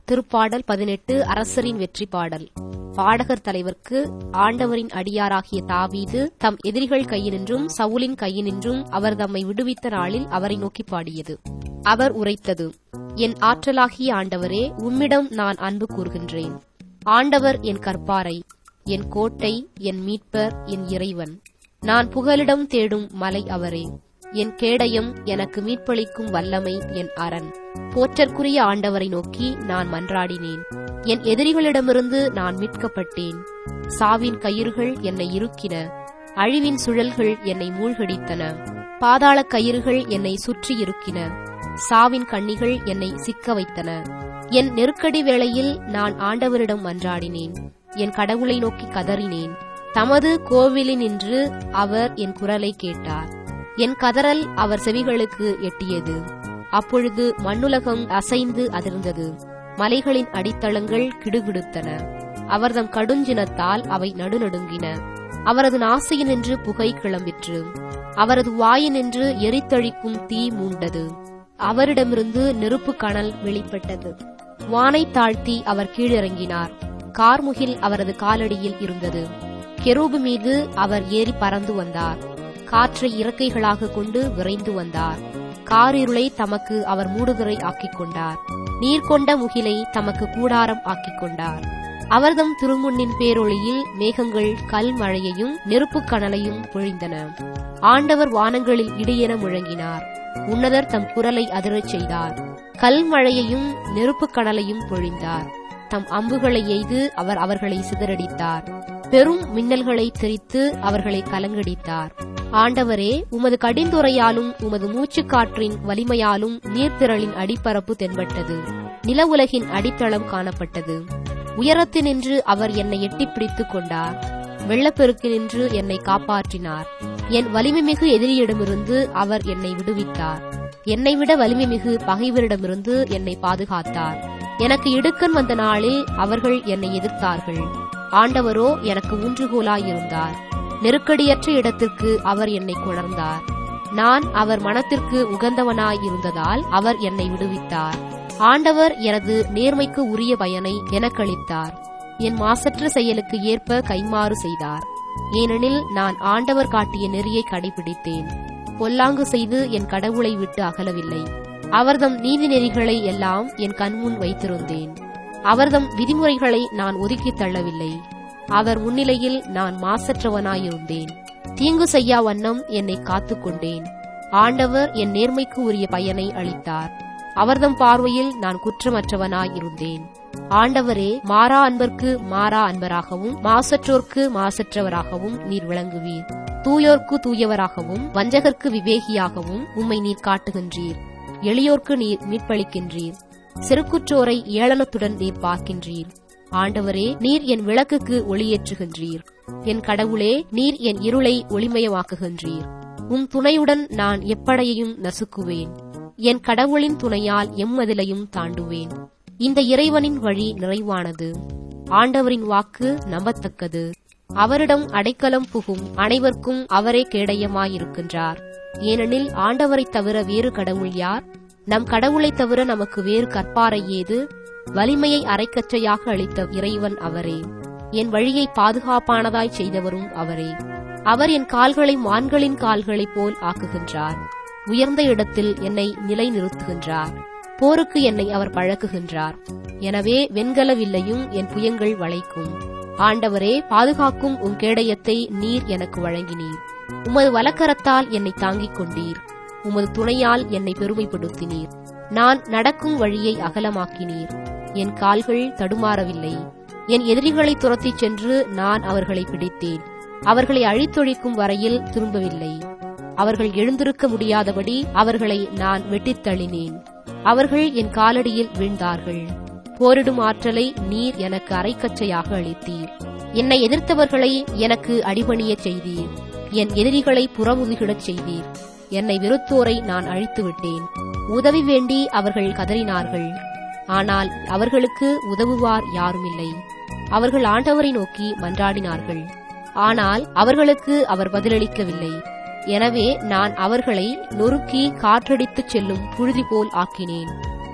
திருப்பாடல் பதினெட்டு அரசரின் வெற்றி பாடல் பாடகர் தலைவர்க்கு ஆண்டவரின் அடியாராகிய தாவீது தம் எதிரிகள் கையினின்றும் சவுலின் கையினின்றும் அவர் தம்மை விடுவித்த நாளில் அவரை நோக்கி பாடியது அவர் உரைத்தது என் ஆற்றலாகிய ஆண்டவரே உம்மிடம் நான் அன்பு கூறுகின்றேன் ஆண்டவர் என் கற்பாரை என் கோட்டை என் மீட்பர் என் இறைவன் நான் புகலிடம் தேடும் மலை அவரே என் கேடயம் எனக்கு மீட்பளிக்கும் வல்லமை என் அரண் போற்றற்குரிய ஆண்டவரை நோக்கி நான் மன்றாடினேன் என் எதிரிகளிடமிருந்து நான் மீட்கப்பட்டேன் சாவின் கயிறுகள் என்னை இறுக்கின அழிவின் சுழல்கள் என்னை மூழ்கடித்தன பாதாள கயிறுகள் என்னை சுற்றி இருக்கின சாவின் கண்ணிகள் என்னை சிக்க வைத்தன என் நெருக்கடி வேளையில் நான் ஆண்டவரிடம் மன்றாடினேன் என் கடவுளை நோக்கி கதறினேன் தமது கோவிலினின்று அவர் என் குரலை கேட்டார் என் கதறல் அவர் செவிகளுக்கு எட்டியது அப்பொழுது மண்ணுலகம் அசைந்து அதிர்ந்தது மலைகளின் அடித்தளங்கள் கிடுகிடுத்தன அவர்தம் கடுஞ்சினத்தால் அவை நடுநடுங்கின அவரது நாசையினின்று புகை கிளம்பிற்று அவரது வாயினின்று எரித்தழிக்கும் தீ மூண்டது அவரிடமிருந்து நெருப்பு கணல் வெளிப்பட்டது வானை தாழ்த்தி அவர் கீழிறங்கினார் கார்முகில் அவரது காலடியில் இருந்தது கெரூபு மீது அவர் ஏறி பறந்து வந்தார் காற்றை இறக்கைகளாக கொண்டு விரைந்து வந்தார் காரிருளை தமக்கு அவர் மூடுதிரை ஆக்கிக் கொண்டார் நீர் கொண்ட முகிலை தமக்கு கூடாரம் ஆக்கிக் கொண்டார் அவர்தம் திருமுன்னின் பேரொளியில் மேகங்கள் கல் மழையையும் நெருப்புக் கணலையும் பொழிந்தன ஆண்டவர் வானங்களில் இடியென முழங்கினார் உன்னதர் தம் குரலை அதிரச் செய்தார் கல் மழையையும் நெருப்புக் கணலையும் பொழிந்தார் தம் அம்புகளை எய்து அவர் அவர்களை சிதறடித்தார் பெரும் மின்னல்களை திரித்து அவர்களை கலங்கடித்தார் ஆண்டவரே உமது கடிந்துரையாலும் உமது மூச்சுக்காற்றின் வலிமையாலும் நீர்த்திரளின் அடிப்பரப்பு தென்பட்டது நில உலகின் அடித்தளம் காணப்பட்டது உயரத்தினின்று அவர் என்னை எட்டிப் பிடித்துக் கொண்டார் வெள்ளப்பெருக்கினின்று என்னை காப்பாற்றினார் என் வலிமைமிகு எதிரியிடமிருந்து அவர் என்னை விடுவித்தார் என்னை விட வலிமைமிகு பகைவரிடமிருந்து என்னை பாதுகாத்தார் எனக்கு இடுக்கன் வந்த நாளில் அவர்கள் என்னை எதிர்த்தார்கள் ஆண்டவரோ எனக்கு ஊன்றுகோலாயிருந்தார் நெருக்கடியற்ற இடத்திற்கு அவர் என்னை கொணர்ந்தார் நான் அவர் மனத்திற்கு உகந்தவனாயிருந்ததால் அவர் என்னை விடுவித்தார் ஆண்டவர் எனது நேர்மைக்கு உரிய பயனை எனக்களித்தார் என் மாசற்ற செயலுக்கு ஏற்ப கைமாறு செய்தார் ஏனெனில் நான் ஆண்டவர் காட்டிய நெறியை கடைபிடித்தேன் பொல்லாங்கு செய்து என் கடவுளை விட்டு அகலவில்லை அவர்தம் நீதி நெறிகளை எல்லாம் என் கண்முன் வைத்திருந்தேன் அவர்தம் விதிமுறைகளை நான் ஒதுக்கித் தள்ளவில்லை அவர் முன்னிலையில் நான் மாசற்றவனாயிருந்தேன் தீங்கு செய்யா வண்ணம் என்னை காத்துக்கொண்டேன் ஆண்டவர் என் நேர்மைக்கு உரிய பயனை அளித்தார் அவர்தம் பார்வையில் நான் குற்றமற்றவனாயிருந்தேன் ஆண்டவரே மாறா அன்பர்க்கு மாறா அன்பராகவும் மாசற்றோர்க்கு மாசற்றவராகவும் நீர் விளங்குவீர் தூயோர்க்கு தூயவராகவும் வஞ்சகர்க்கு விவேகியாகவும் உம்மை நீர் காட்டுகின்றீர் எளியோர்க்கு நீர் மீட்பளிக்கின்றீர் சிறுக்குற்றோரை ஏளனத்துடன் நீர் பார்க்கின்றீர் ஆண்டவரே நீர் என் விளக்குக்கு ஒளியேற்றுகின்றீர் என் கடவுளே நீர் என் இருளை ஒளிமயமாக்குகின்றீர் உம் துணையுடன் நான் எப்படையையும் நசுக்குவேன் என் கடவுளின் துணையால் எம்மதிலையும் தாண்டுவேன் இந்த இறைவனின் வழி நிறைவானது ஆண்டவரின் வாக்கு நம்பத்தக்கது அவரிடம் அடைக்கலம் புகும் அனைவருக்கும் அவரே கேடயமாயிருக்கின்றார் ஏனெனில் ஆண்டவரைத் தவிர வேறு கடவுள் யார் நம் கடவுளைத் தவிர நமக்கு வேறு கற்பாரை ஏது வலிமையை அரைக்கற்றையாக அளித்த இறைவன் அவரே என் வழியை பாதுகாப்பானதாய் செய்தவரும் அவரே அவர் என் கால்களை மான்களின் கால்களைப் போல் ஆக்குகின்றார் உயர்ந்த இடத்தில் என்னை நிலைநிறுத்துகின்றார் போருக்கு என்னை அவர் பழக்குகின்றார் எனவே வெண்கல வில்லையும் என் புயங்கள் வளைக்கும் ஆண்டவரே பாதுகாக்கும் உன் கேடயத்தை நீர் எனக்கு வழங்கினீர் உமது வலக்கரத்தால் என்னை தாங்கிக் கொண்டீர் உமது துணையால் என்னை பெருமைப்படுத்தினீர் நான் நடக்கும் வழியை அகலமாக்கினீர் என் கால்கள் தடுமாறவில்லை என் எதிரிகளை துரத்திச் சென்று நான் அவர்களை பிடித்தேன் அவர்களை அழித்தொழிக்கும் வரையில் திரும்பவில்லை அவர்கள் எழுந்திருக்க முடியாதபடி அவர்களை நான் வெட்டித் தள்ளினேன் அவர்கள் என் காலடியில் வீழ்ந்தார்கள் போரிடும் ஆற்றலை நீர் எனக்கு அரைக்கச்சையாக அளித்தீர் என்னை எதிர்த்தவர்களை எனக்கு அடிபணியச் செய்தீர் என் எதிரிகளை புறமுதுகிடச் செய்தீர் என்னை வெறுத்தோரை நான் அழித்து விட்டேன் உதவி வேண்டி அவர்கள் கதறினார்கள் ஆனால் அவர்களுக்கு உதவுவார் யாருமில்லை அவர்கள் ஆண்டவரை நோக்கி மன்றாடினார்கள் ஆனால் அவர்களுக்கு அவர் பதிலளிக்கவில்லை எனவே நான் அவர்களை நொறுக்கி காற்றடித்துச் செல்லும் புழுதி போல் ஆக்கினேன்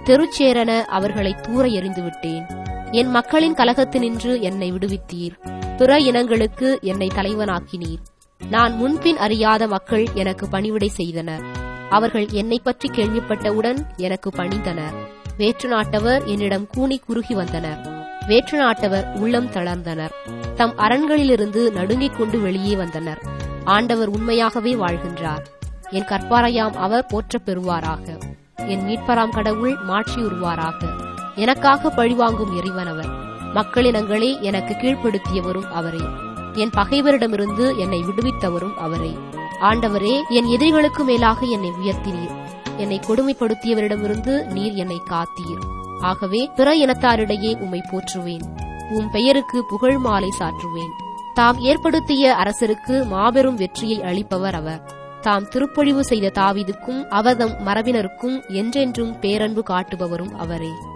தெருச்சேரன அவர்களை தூர எறிந்து விட்டேன் என் மக்களின் கலகத்தினின்று என்னை விடுவித்தீர் பிற இனங்களுக்கு என்னை தலைவனாக்கினீர் நான் முன்பின் அறியாத மக்கள் எனக்கு பணிவிடை செய்தனர் அவர்கள் என்னை பற்றி கேள்விப்பட்டவுடன் எனக்கு பணிந்தனர் வேற்று நாட்டவர் என்னிடம் கூனி குறுகி வந்தனர் வேற்று நாட்டவர் உள்ளம் தளர்ந்தனர் தம் அரண்களிலிருந்து நடுங்கிக் கொண்டு வெளியே வந்தனர் ஆண்டவர் உண்மையாகவே வாழ்கின்றார் என் கற்பாரையாம் அவர் போற்றப் பெறுவாராக என் மீட்பராம் கடவுள் மாற்றியுறுவாராக எனக்காக பழிவாங்கும் இறைவனவர் மக்களினங்களே எனக்கு கீழ்ப்படுத்தியவரும் அவரே என் பகைவரிடமிருந்து என்னை விடுவித்தவரும் அவரே ஆண்டவரே என் எதிரிகளுக்கு மேலாக என்னை உயர்த்தினீர் என்னை கொடுமைப்படுத்தியவரிடமிருந்து நீர் என்னை காத்தீர் ஆகவே பிற இனத்தாரிடையே உம்மை போற்றுவேன் உம் பெயருக்கு புகழ் மாலை சாற்றுவேன் தாம் ஏற்படுத்திய அரசருக்கு மாபெரும் வெற்றியை அளிப்பவர் அவர் தாம் திருப்பொழிவு செய்த தாவீதுக்கும் அவதம் மரபினருக்கும் என்றென்றும் பேரன்பு காட்டுபவரும் அவரே